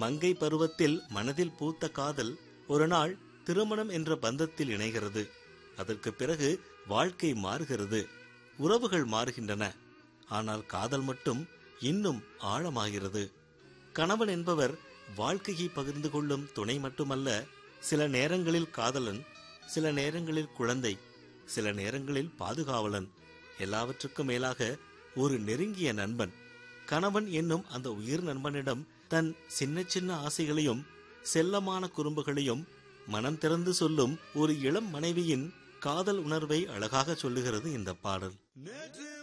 மங்கை பருவத்தில் மனதில் பூத்த காதல் ஒரு நாள் திருமணம் என்ற பந்தத்தில் இணைகிறது அதற்கு பிறகு வாழ்க்கை மாறுகிறது உறவுகள் மாறுகின்றன ஆனால் காதல் மட்டும் இன்னும் ஆழமாகிறது கணவன் என்பவர் வாழ்க்கையை பகிர்ந்து கொள்ளும் துணை மட்டுமல்ல சில நேரங்களில் காதலன் சில நேரங்களில் குழந்தை சில நேரங்களில் பாதுகாவலன் எல்லாவற்றுக்கும் மேலாக ஒரு நெருங்கிய நண்பன் கணவன் என்னும் அந்த உயிர் நண்பனிடம் தன் சின்ன சின்ன ஆசைகளையும் செல்லமான குறும்புகளையும் மனம் திறந்து சொல்லும் ஒரு இளம் மனைவியின் காதல் உணர்வை அழகாக சொல்லுகிறது இந்த பாடல் நேற்று